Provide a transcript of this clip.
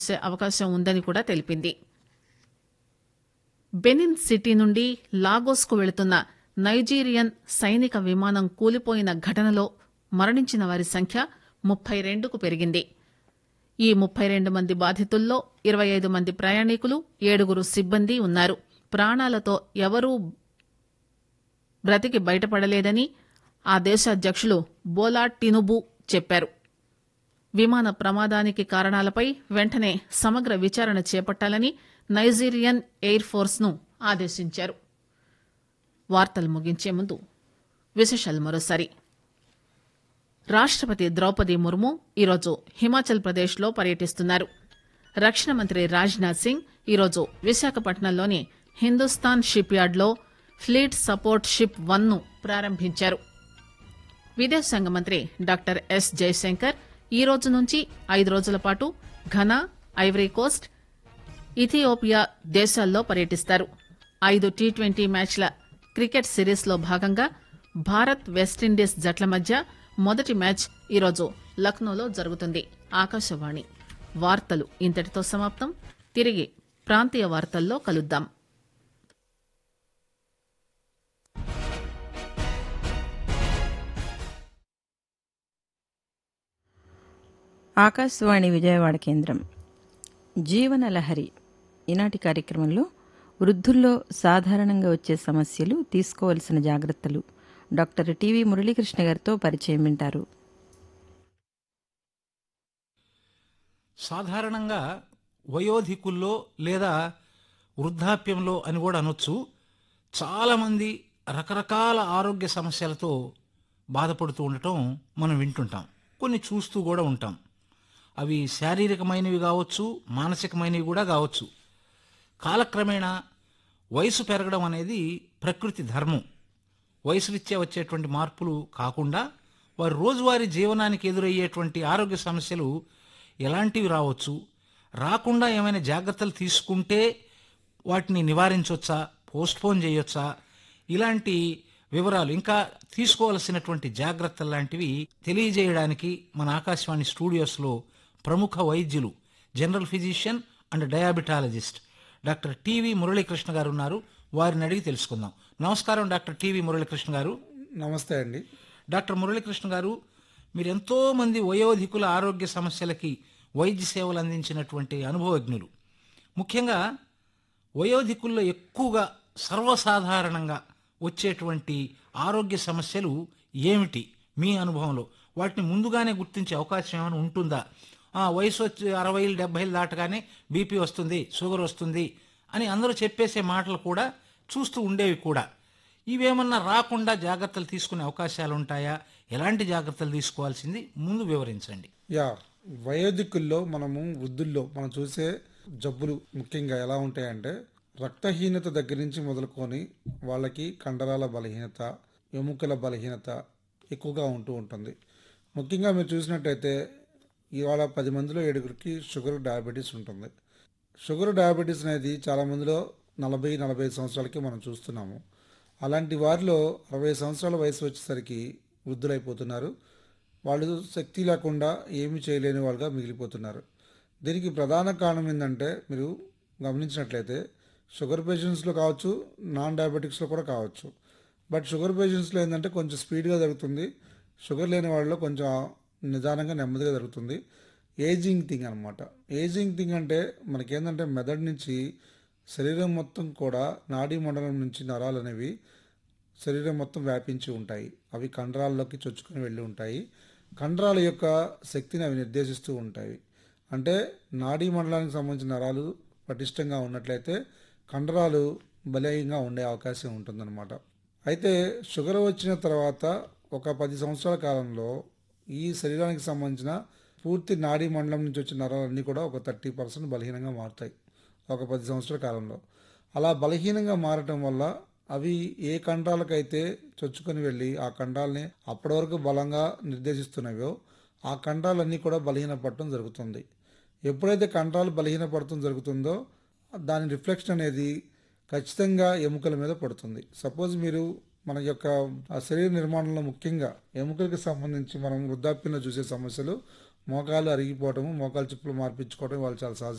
చేసే అవకాశం ఉందని కూడా తెలిపింది బెనిన్ సిటీ నుండి లాగోస్ కు వెళుతున్న నైజీరియన్ సైనిక విమానం కూలిపోయిన ఘటనలో మరణించిన వారి సంఖ్య ముప్పై రెండుకు పెరిగింది ఈ ముప్పై రెండు మంది బాధితుల్లో ఇరవై ఐదు మంది ప్రయాణికులు ఏడుగురు సిబ్బంది ఉన్నారు ప్రాణాలతో ఎవరూ బ్రతికి బయటపడలేదని ఆ దేశ అధ్యక్షులు బోలా టినుబు చెప్పారు విమాన ప్రమాదానికి కారణాలపై వెంటనే సమగ్ర విచారణ చేపట్టాలని నైజీరియన్ ఎయిర్ ఫోర్స్ ను ఆదేశించారు వార్తలు ముగించే ముందు విశేషాలు మరోసారి రాష్టపతి ద్రౌపది ముర్ము ఈరోజు హిమాచల్ ప్రదేశ్లో పర్యటిస్తున్నారు రక్షణ మంత్రి రాజ్నాథ్ సింగ్ ఈరోజు విశాఖపట్నంలోని హిందుస్థాన్ షిప్ యార్డ్లో ఫ్లీట్ సపోర్ట్ షిప్ వన్ ను ప్రారంభించారు విదేశాంగ మంత్రి డాక్టర్ ఎస్ జయశంకర్ ఈ రోజు నుంచి ఐదు రోజుల పాటు ఘనా ఐవరీ కోస్ట్ ఇథియోపియా దేశాల్లో పర్యటిస్తారు ఐదు టీ ట్వంటీ మ్యాచ్ల క్రికెట్ సిరీస్ లో భాగంగా భారత్ వెస్టిండీస్ జట్ల మధ్య మొదటి మ్యాచ్ ఈరోజు లక్నోలో జరుగుతుంది ఆకాశవాణి వార్తలు ఇంతటితో సమాప్తం తిరిగి ప్రాంతీయ వార్తల్లో కలుద్దాం ఆకాశవాణి విజయవాడ కేంద్రం జీవన లహరి ఈనాటి కార్యక్రమంలో వృద్ధుల్లో సాధారణంగా వచ్చే సమస్యలు తీసుకోవలసిన జాగ్రత్తలు డాక్టర్ టివి మురళీకృష్ణ గారితో పరిచయం వింటారు సాధారణంగా వయోధికుల్లో లేదా వృద్ధాప్యంలో అని కూడా అనొచ్చు చాలామంది రకరకాల ఆరోగ్య సమస్యలతో బాధపడుతూ ఉండటం మనం వింటుంటాం కొన్ని చూస్తూ కూడా ఉంటాం అవి శారీరకమైనవి కావచ్చు మానసికమైనవి కూడా కావచ్చు కాలక్రమేణా వయసు పెరగడం అనేది ప్రకృతి ధర్మం వయసురీత్యా వచ్చేటువంటి మార్పులు కాకుండా వారి రోజువారీ జీవనానికి ఎదురయ్యేటువంటి ఆరోగ్య సమస్యలు ఎలాంటివి రావచ్చు రాకుండా ఏమైనా జాగ్రత్తలు తీసుకుంటే వాటిని నివారించవచ్చా పోస్ట్పోన్ చేయొచ్చా ఇలాంటి వివరాలు ఇంకా తీసుకోవలసినటువంటి జాగ్రత్తలు లాంటివి తెలియజేయడానికి మన ఆకాశవాణి స్టూడియోస్లో ప్రముఖ వైద్యులు general physician and diabetologist doctor TV Muralikrishna garu ఉన్నారు వారిని అడిగి తెలుసుకుందాం నమస్కారం డాక్టర్ టివి మురళీకృష్ణ గారు నమస్తే అండి డాక్టర్ మురళీకృష్ణ గారు మీరు ఎంతో మంది వయోధికుల ఆరోగ్య సమస్యలకి వైద్య సేవలు అందించినటువంటి అనుభవజ్ఞులు ముఖ్యంగా వయోధికుల్లో ఎక్కువగా సర్వసాధారణంగా వచ్చేటువంటి ఆరోగ్య సమస్యలు ఏమిటి మీ అనుభవంలో వాటిని ముందుగానే గుర్తించే అవకాశం ఏమైనా ఉంటుందా ఆ వయసు వచ్చి అరవైలు డెబ్బైలు దాటగానే బీపీ వస్తుంది షుగర్ వస్తుంది అని అందరూ చెప్పేసే మాటలు కూడా చూస్తూ ఉండేవి కూడా ఇవేమన్నా రాకుండా జాగ్రత్తలు తీసుకునే అవకాశాలు ఉంటాయా ఎలాంటి జాగ్రత్తలు తీసుకోవాల్సింది ముందు వివరించండి యా వయోధికుల్లో మనము వృద్ధుల్లో మనం చూసే జబ్బులు ముఖ్యంగా ఎలా ఉంటాయంటే రక్తహీనత దగ్గర నుంచి మొదలుకొని వాళ్ళకి కండరాల బలహీనత ఎముకల బలహీనత ఎక్కువగా ఉంటూ ఉంటుంది ముఖ్యంగా మీరు చూసినట్టయితే ఇవాళ పది మందిలో ఏడుగురికి షుగర్ డయాబెటీస్ ఉంటుంది షుగర్ డయాబెటీస్ అనేది చాలా మందిలో నలభై నలభై ఐదు సంవత్సరాలకి మనం చూస్తున్నాము అలాంటి వారిలో అరవై సంవత్సరాల వయసు వచ్చేసరికి వృద్ధులైపోతున్నారు వాళ్ళు శక్తి లేకుండా ఏమీ చేయలేని వాళ్ళుగా మిగిలిపోతున్నారు దీనికి ప్రధాన కారణం ఏంటంటే మీరు గమనించినట్లయితే షుగర్ పేషెంట్స్లో కావచ్చు నాన్ డయాబెటిక్స్లో కూడా కావచ్చు బట్ షుగర్ పేషెంట్స్లో ఏంటంటే కొంచెం స్పీడ్గా జరుగుతుంది షుగర్ లేని వాళ్ళలో కొంచెం నిదానంగా నెమ్మదిగా జరుగుతుంది ఏజింగ్ థింగ్ అనమాట ఏజింగ్ థింగ్ అంటే మనకేంటంటే మెదడు నుంచి శరీరం మొత్తం కూడా నాడీ మండలం నుంచి నరాలు అనేవి శరీరం మొత్తం వ్యాపించి ఉంటాయి అవి కండరాల్లోకి చొచ్చుకొని వెళ్ళి ఉంటాయి కండరాల యొక్క శక్తిని అవి నిర్దేశిస్తూ ఉంటాయి అంటే నాడీ మండలానికి సంబంధించిన నరాలు పటిష్టంగా ఉన్నట్లయితే కండరాలు బలీయంగా ఉండే అవకాశం ఉంటుందన్నమాట అయితే షుగర్ వచ్చిన తర్వాత ఒక పది సంవత్సరాల కాలంలో ఈ శరీరానికి సంబంధించిన పూర్తి నాడీ మండలం నుంచి వచ్చిన నరాలన్నీ కూడా ఒక థర్టీ పర్సెంట్ బలహీనంగా మారుతాయి ఒక పది సంవత్సరాల కాలంలో అలా బలహీనంగా మారటం వల్ల అవి ఏ కండరాలకైతే చొచ్చుకొని వెళ్ళి ఆ కండరాలని అప్పటి వరకు బలంగా నిర్దేశిస్తున్నవో ఆ కండరాలన్నీ కూడా బలహీనపడటం జరుగుతుంది ఎప్పుడైతే కండరాలు బలహీనపడటం జరుగుతుందో దాని రిఫ్లెక్షన్ అనేది ఖచ్చితంగా ఎముకల మీద పడుతుంది సపోజ్ మీరు మన యొక్క ఆ శరీర నిర్మాణంలో ముఖ్యంగా ఎముకలకు సంబంధించి మనం వృద్ధాప్యంలో చూసే సమస్యలు మోకాలు అరిగిపోవటము మోకాలు చిప్పులు మార్పించుకోవడం వాళ్ళు చాలా సహజ